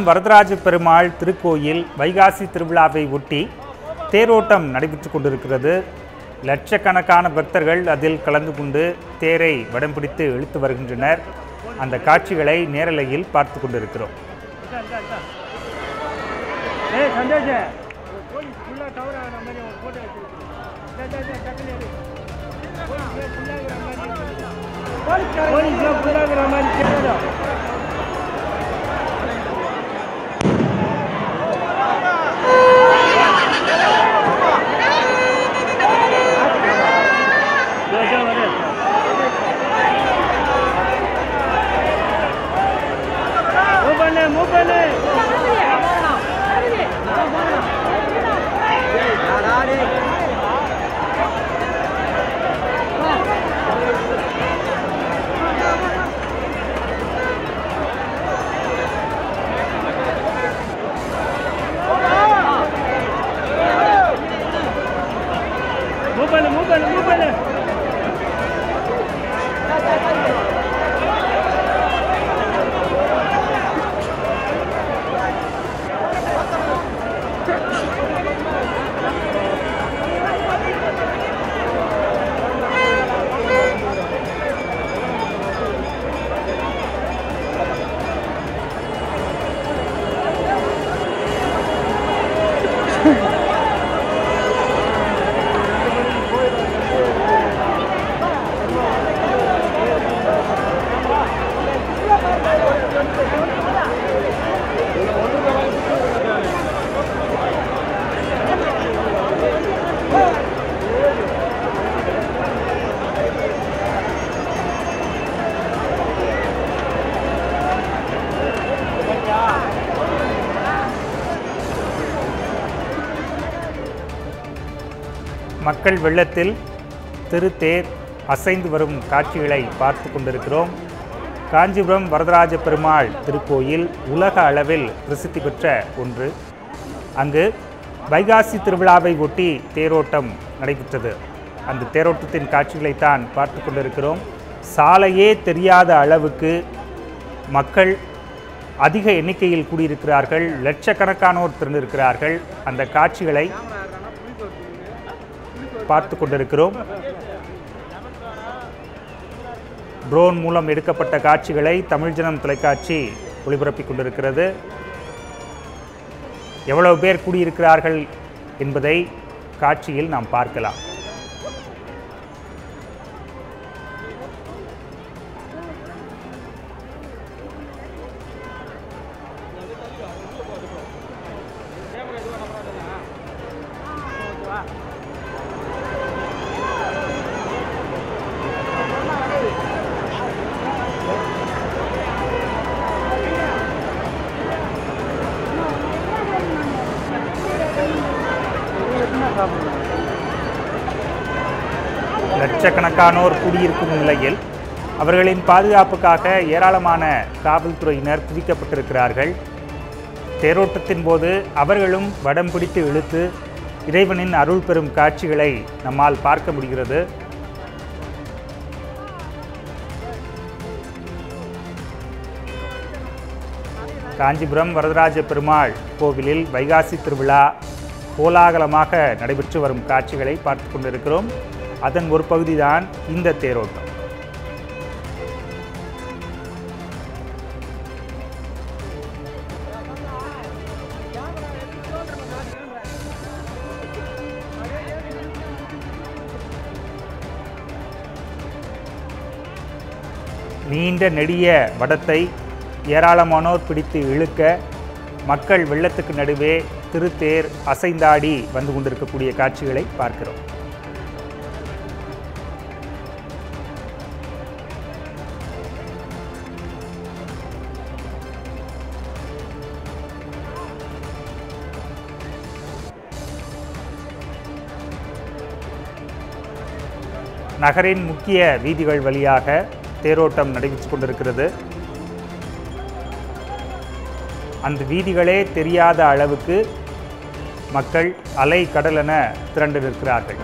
வரதராஜ பெருமாள் திருக்கோயில் வைகாசி திருவிழாவை ஒட்டி தேரோட்டம் நடைபெற்று கொண்டிருக்கிறது லட்சக்கணக்கான பக்தர்கள் அதில் கலந்து கொண்டு தேரை வடம் பிடித்து இழுத்து வருகின்றனர் அந்த காட்சிகளை நேரலையில் பார்த்து கொண்டிருக்கிறோம் ஏய் சந்தோஷ் போலீஸ் ஃபுல்லாக கவர் ஆகிற மாதிரி ஒரு ஃபோட்டோ வச்சிருக்கு போலீஸ்லாம் ஃபுல்லாகிற மாதிரி தெரியாதா மூவ் பண்ணு மூவ் பண்ணு மூவ் பண்ணு மூவ் பண்ணு மூவ் பண்ணு மக்கள் வெள்ளத்தில் திருத்தேர் அசைந்து வரும் காட்சிகளை பார்த்து கொண்டிருக்கிறோம் காஞ்சிபுரம் வரதராஜ பெருமாள் திருக்கோயில் உலக அளவில் பிரசித்தி பெற்ற ஒன்று அங்கு வைகாசி திருவிழாவை ஒட்டி தேரோட்டம் நடைபெற்றது அந்த தேரோட்டத்தின் காட்சிகளைத்தான் பார்த்து கொண்டிருக்கிறோம் சாலையே தெரியாத அளவுக்கு மக்கள் அதிக எண்ணிக்கையில் கூடியிருக்கிறார்கள் லட்சக்கணக்கானோர் திரண்டிருக்கிறார்கள் அந்த காட்சிகளை பார்த்து கொண்டிருக்கிறோம் ட்ரோன் மூலம் எடுக்கப்பட்ட காட்சிகளை தமிழ் ஜனம் தொலைக்காட்சி ஒளிபரப்பிக் கொண்டிருக்கிறது எவ்வளவு பேர் கூடியிருக்கிறார்கள் என்பதை காட்சியில் நாம் பார்க்கலாம் லட்சக்கணக்கானோர் கூடியிருக்கும் நிலையில் அவர்களின் பாதுகாப்புக்காக ஏராளமான காவல்துறையினர் குவிக்கப்பட்டிருக்கிறார்கள் தேரோட்டத்தின் போது அவர்களும் வடம் பிடித்து இழுத்து இறைவனின் அருள் பெறும் காட்சிகளை நம்மால் பார்க்க முடிகிறது காஞ்சிபுரம் வரதராஜ பெருமாள் கோவிலில் வைகாசி திருவிழா கோலாகலமாக நடைபெற்று வரும் காட்சிகளை பார்த்து கொண்டிருக்கிறோம் அதன் ஒரு பகுதிதான் இந்த தேரோட்டம் நீண்ட நெடிய வடத்தை ஏராளமானோர் பிடித்து இழுக்க மக்கள் வெள்ளத்துக்கு நடுவே திருத்தேர் அசைந்தாடி வந்து கொண்டிருக்கக்கூடிய காட்சிகளை பார்க்கிறோம் நகரின் முக்கிய வீதிகள் வழியாக தேரோட்டம் நடைபெற்று கொண்டிருக்கிறது அந்த வீதிகளே தெரியாத அளவுக்கு மக்கள் அலை கடலென திரண்டு நிற்கிறார்கள்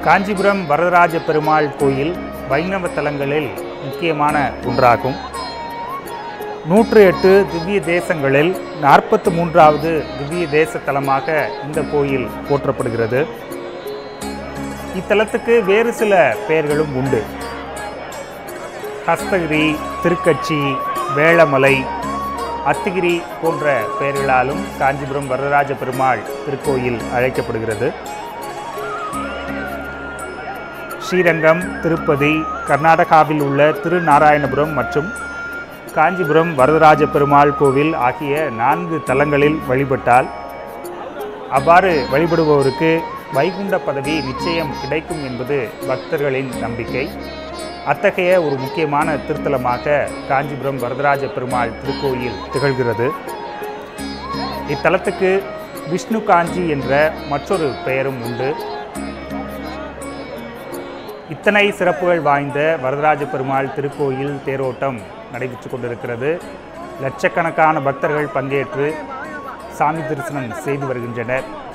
காஞ்சிபுரம் வரதராஜ பெருமாள் கோயில் வைணவ தலங்களில் முக்கியமான ஒன்றாகும் நூற்று எட்டு திவ்ய தேசங்களில் நாற்பத்து மூன்றாவது திவ்ய தேச தலமாக இந்த கோயில் போற்றப்படுகிறது இத்தலத்துக்கு வேறு சில பெயர்களும் உண்டு ஹஸ்தகிரி திருக்கட்சி வேளமலை அத்திகிரி போன்ற பெயர்களாலும் காஞ்சிபுரம் வரதராஜ பெருமாள் திருக்கோயில் அழைக்கப்படுகிறது ஸ்ரீரங்கம் திருப்பதி கர்நாடகாவில் உள்ள திருநாராயணபுரம் மற்றும் காஞ்சிபுரம் வரதராஜ பெருமாள் கோவில் ஆகிய நான்கு தலங்களில் வழிபட்டால் அவ்வாறு வழிபடுபவருக்கு வைகுண்ட பதவி நிச்சயம் கிடைக்கும் என்பது பக்தர்களின் நம்பிக்கை அத்தகைய ஒரு முக்கியமான திருத்தலமாக காஞ்சிபுரம் வரதராஜ பெருமாள் திருக்கோயில் திகழ்கிறது இத்தலத்துக்கு விஷ்ணு காஞ்சி என்ற மற்றொரு பெயரும் உண்டு இத்தனை சிறப்புகள் வாய்ந்த வரதராஜ பெருமாள் திருக்கோயில் தேரோட்டம் நடைபெற்று கொண்டிருக்கிறது லட்சக்கணக்கான பக்தர்கள் பங்கேற்று சாமி தரிசனம் செய்து வருகின்றனர்